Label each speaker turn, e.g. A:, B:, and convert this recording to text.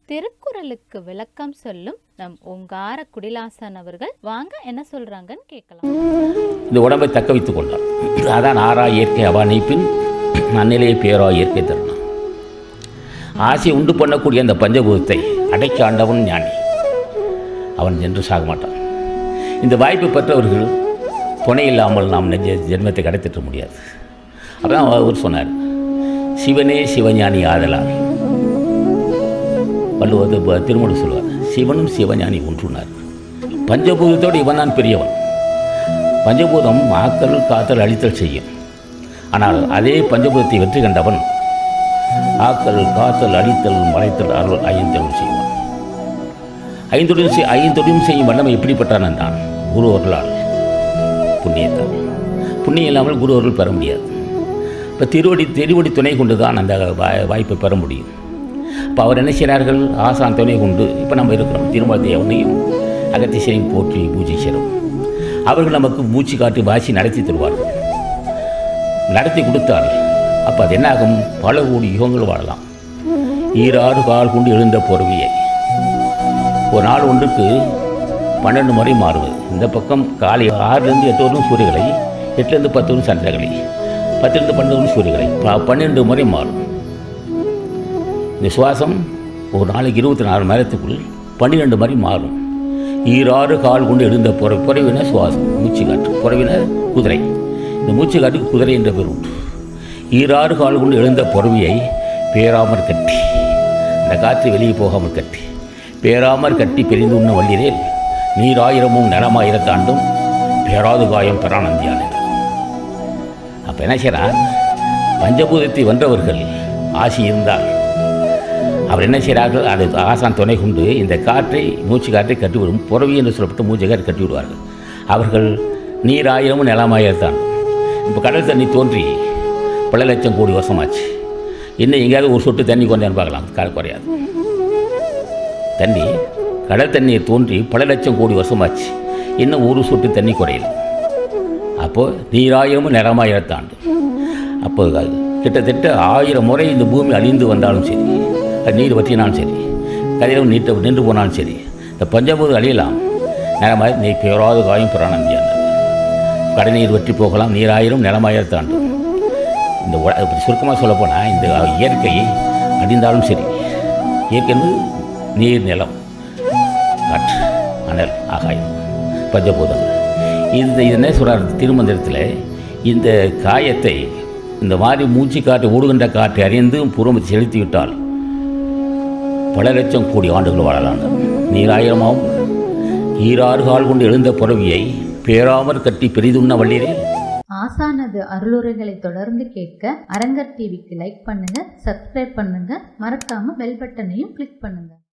A: திருக்குறளுக்கு விளக்கம் சொல்லும் நம் ஓங்கார குடிலாசன் அவர்கள் வாங்க என்ன சொல்றாங்கன்னு கேட்கலாம்
B: இந்த உடம்பை தக்க வைத்துக் கொண்டான் அதான் ஆறா இயற்கை அவா நீப்பின் நன்னிலையை பேரா இயற்கை தருணம் ஆசை உண்டு பண்ணக்கூடிய அந்த பஞ்சபூதத்தை அடைக்க ஆண்டவன் ஞானி அவன் சென்று சாக மாட்டான் இந்த வாய்ப்பு பெற்றவர்கள் துணை இல்லாமல் நாம் நெஞ்ச ஜென்மத்தை கடத்திட முடியாது அதான் அவர் சொன்னார் சிவனே சிவஞானி ஆதலால் வள்ளுவது ப- திருமணி சொல்வார் சிவனும் சிவஞானி ஒன்றுனார் பஞ்சபூதத்தோடு இவன் தான் பெரியவன் பஞ்சபூதம் ஆக்கல் காத்தல் அழித்தல் செய்யும் ஆனால் அதே பஞ்சபூதத்தை வெற்றி கண்டவன் ஆக்கல் காத்தல் அழித்தல் மறைத்தல் அருள் ஐந்தருள் செய்வான் ஐந்தொழில் செய் ஐந்தொழிலும் செய்யும் வல்லமை எப்படிப்பட்டான் என்றான் குரு அவர்களால் புண்ணியத்தால் புண்ணியம் இல்லாமல் குரு அவர்கள் பெற முடியாது இப்போ திருவடி திருவடி துணை கொண்டு தான் அந்த வாய்- வாய்ப்பை பெற முடியும் இப்போ அவர் என்ன செய்கிறார்கள் ஆசான் துணை கொண்டு இப்போ நம்ம இருக்கிறோம் திருமலத்தை அவனையும் அகத்தீசனையும் போற்றி பூஜை செய்கிறோம் அவர்கள் நமக்கு மூச்சு காட்டி வாசி நடத்தி தருவார்கள் நடத்தி கொடுத்தால் அப்போ அது என்னாகும் பல கோடி யுகங்கள் வாழலாம் ஈராறு கால் கொண்டு எழுந்த பொறுமையை ஒரு நாள் ஒன்றுக்கு பன்னெண்டு முறை மாறுவது இந்த பக்கம் காலை ஆறுலேருந்து எட்டு வரும் சூரியகளை எட்டுலேருந்து பத்து வரும் சந்திரகளை பத்துலேருந்து பன்னெண்டு வரும் சூரியகளை ப- பன்னெண்டு முறை மாறும் இந்த சுவாசம் ஒரு நாளைக்கு இருபத்தி நாலு மணி நேரத்துக்குள் பன்னிரெண்டு மாதிரி மாறும் ஈராறு கால் கொண்டு எழுந்த புற புறவின சுவாசம் மூச்சு காற்று புறவின குதிரை இந்த மூச்சு காற்றுக்கு குதிரை என்ற பேர் உண்டு ஈராறு கால் கொண்டு எழுந்த புறவியை பேராமற் கட்டி அந்த காற்று வெளியே போகாமல் கட்டி பேராமற் கட்டி பிரிந்து உண்ண வள்ளிரேல் நீராயிரமும் நிலமாயிரத்தாண்டும் பேராது காயம் பெறானந்தியான அப்போ என்ன செய்கிறான் பஞ்சபூதத்தை வென்றவர்கள் ஆசி இருந்தால் அவர் என்ன செய்கிறார்கள் அது ஆசான் துணை கொண்டு இந்த காற்றை மூச்சு காற்றை கட்டிவிடும் புறவி என்று சொல்லப்பட்ட மூச்சு காற்றை கட்டி விடுவார்கள் அவர்கள் நீராயிரமும் நிலமாயிரத்தான் இப்போ கடல் தண்ணி தோன்றி பல லட்சம் கோடி வருஷமாச்சு இன்னும் எங்கேயாவது ஒரு சொட்டு தண்ணி கொண்டேன்னு பார்க்கலாம் க- குறையாது தண்ணி கடல் தண்ணீர் தோன்றி பல லட்சம் கோடி வருஷமாச்சு இன்னும் ஒரு சொட்டு தண்ணி குறையல அப்போது நீராயிரமும் நிறமாயிரத்தாண்டு அப்போ அது கிட்டத்தட்ட ஆயிரம் முறை இந்த பூமி அழிந்து வந்தாலும் சரி அது நீர் வற்றினாலும் சரி கதிரவன் நீட்டு நின்று போனாலும் சரி இந்த பஞ்சபூது அழியலாம் நிலமாய் நீ பேராது காயும் புராணந்தியான கடநீர் வற்றி போகலாம் நீராயிரம் நிலமாயிரத்தாண்டு இந்த உல- இப்படி சுருக்கமாக சொல்லப்போனால் இந்த இயற்கை அழிந்தாலும் சரி இயற்கை என்பது நீர் நிலம் காற்று அனல் ஆகாயம் பஞ்சபூதங்கள் இந்த இது என்ன சொல்கிறார் திருமந்திரத்தில் இந்த காயத்தை இந்த மாதிரி மூச்சு காற்று ஓடுகின்ற காற்றை அறிந்து புறம் செலுத்தி விட்டால் பல லட்சம் கோடி ஆண்டுகள் வாழலாம் நீராயிரமாவும் ஈராறு கால் கொண்டு எழுந்த புறவியை பேராமற் கட்டி பெரிதுண்ண வள்ளீரே
C: ஆசானது அருளுரைகளை தொடர்ந்து கேட்க அரங்கர் டிவிக்கு லைக் பண்ணுங்க சப்ஸ்கிரைப் பண்ணுங்க மறக்காம பெல் பட்டனையும் கிளிக் பண்ணுங்க